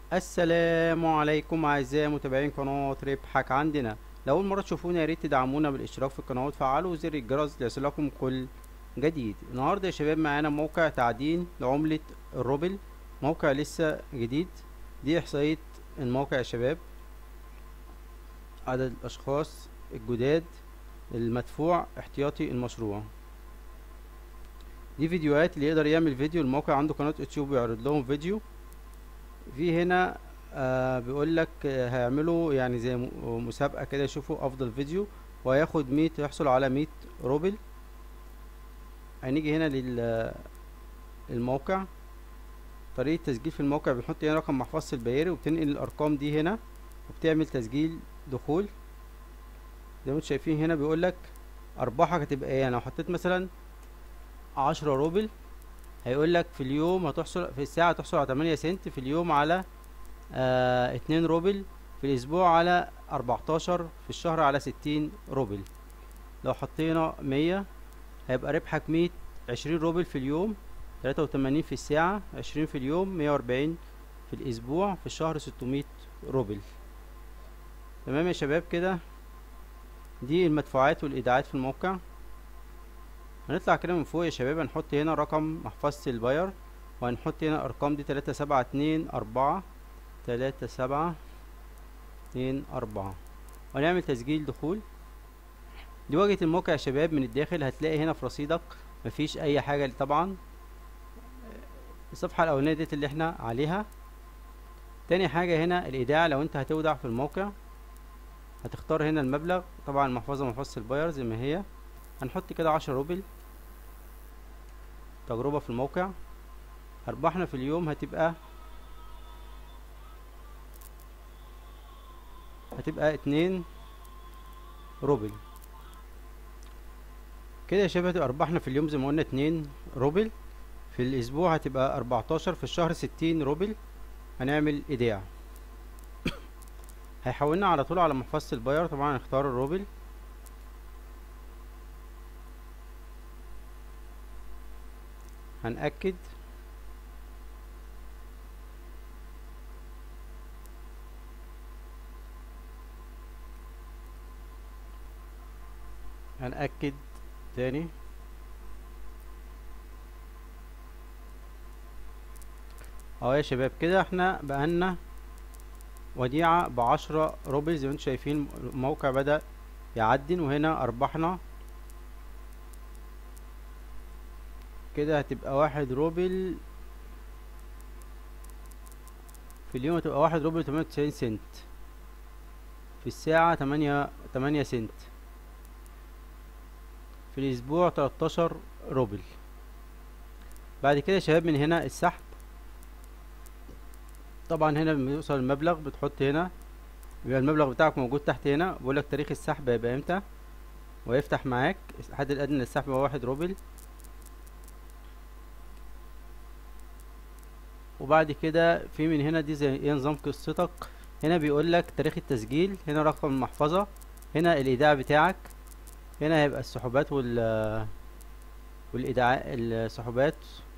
السلام عليكم اعزائي متابعين قناه ربحك عندنا لو اول مره تشوفونا يا ريت تدعمونا بالاشتراك في القناه وتفعلوا زر الجرس ليصلكم كل جديد النهارده يا شباب معانا موقع تعدين لعمله الروبل موقع لسه جديد دي احصائيه الموقع يا شباب عدد الاشخاص الجداد المدفوع احتياطي المشروع دي فيديوهات اللي يقدر يعمل فيديو الموقع عنده قناه يوتيوب ويعرض لهم فيديو في هنا آه بيقول لك آه هيعملوا يعني زي م- مسابقة كده يشوفوا أفضل فيديو وهياخد مية يحصل على مية روبل هنيجي هنا لل الموقع طريقة تسجيل في الموقع بنحط هنا رقم محفظة البياري وبتنقل الأرقام دي هنا وبتعمل تسجيل دخول زي ما انتم شايفين هنا بيقول لك أرباحك هتبقى ايه لو حطيت مثلا عشرة روبل هيقول لك في اليوم هتحصل في الساعة هتحصل على 8 سنت في اليوم على آه اتنين روبل في الأسبوع على 14 في الشهر على 60 روبل لو حطينا 100 هيبقى ربحك 100 20 روبل في اليوم 83 في الساعة 20 في اليوم 140 في الأسبوع في الشهر 600 روبل تمام يا شباب كده دي المدفوعات والإيداعات في الموقع هنطلع كده من فوق يا شباب هنحط هنا رقم محفظة الباير وهنحط هنا ارقام دي تلاتة سبعة اتنين اربعة تلاتة سبعة اتنين اربعة وهنعمل تسجيل دخول دي واجهة الموقع يا شباب من الداخل هتلاقي هنا في رصيدك مفيش اي حاجة طبعا الصفحة الاولانية ديت اللي احنا عليها تاني حاجة هنا الايداع لو انت هتودع في الموقع هتختار هنا المبلغ طبعا المحفظة محفظة الباير زي ما هي هنحط كده عشرة روبل تجربة في الموقع أرباحنا في اليوم هتبقى هتبقى اتنين روبل كده يا شباب هتبقى أرباحنا في اليوم زي ما قلنا اتنين روبل في الأسبوع هتبقى أربعتاشر في الشهر ستين روبل هنعمل إيداع هيحولنا على طول على محفظة الباير طبعا هنختار الروبل هنأكد هنأكد تاني اهو يا شباب كده احنا بقالنا وديعة بعشرة روبل زي ما انتم شايفين الموقع بدأ يعدن وهنا أرباحنا كده هتبقى واحد روبل في اليوم هتبقى واحد روبل تمانية وتسعين سنت في الساعة تمانية تمانية سنت في الأسبوع تلاتاشر روبل بعد كده يا شباب من هنا السحب طبعا هنا لما يوصل المبلغ بتحط هنا يبقى المبلغ بتاعك موجود تحت هنا بيقولك تاريخ السحب هيبقى امتى ويفتح معاك الحد الأدنى للسحب هو واحد روبل وبعد كده في من هنا دي زي ايه نظام قصتك هنا بيقول لك تاريخ التسجيل هنا رقم المحفظة هنا الايداع بتاعك هنا هيبقى السحوبات وال والايداع السحوبات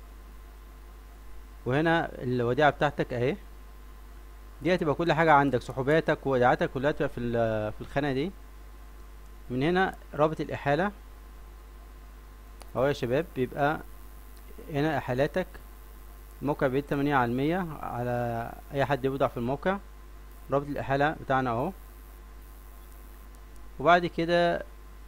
وهنا الوديعة بتاعتك اهي دي هتبقى كل حاجة عندك سحوباتك ووديعاتك كلها تبقى في في الخانة دي من هنا رابط الإحالة اهو يا شباب بيبقى هنا إحالاتك الموقع بيد تمانية على المية على أي حد يبدع في الموقع رابط الإحالة بتاعنا أهو وبعد كده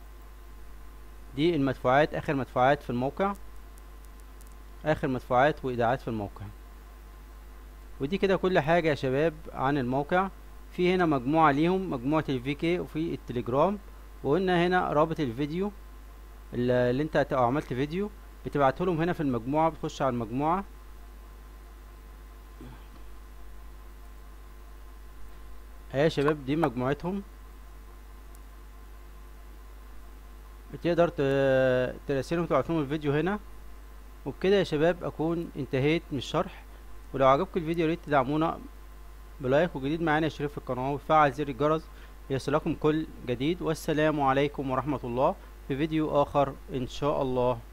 دي المدفوعات آخر مدفوعات في الموقع آخر مدفوعات وإيداعات في الموقع ودي كده كل حاجة يا شباب عن الموقع في هنا مجموعة ليهم مجموعة الفي كي وفي التليجرام وقلنا هنا رابط الفيديو اللي انت لو عملت فيديو بتبعته لهم هنا في المجموعة بتخش على المجموعة اهي يا شباب دي مجموعتهم بتقدر تراسلهم تبعت لهم الفيديو هنا وبكده يا شباب اكون انتهيت من الشرح ولو عجبكم الفيديو ياريت تدعمونا بلايك وجديد معانا اشترك في القناة وفعل زر الجرس ليصلكم كل جديد والسلام عليكم ورحمة الله في فيديو اخر ان شاء الله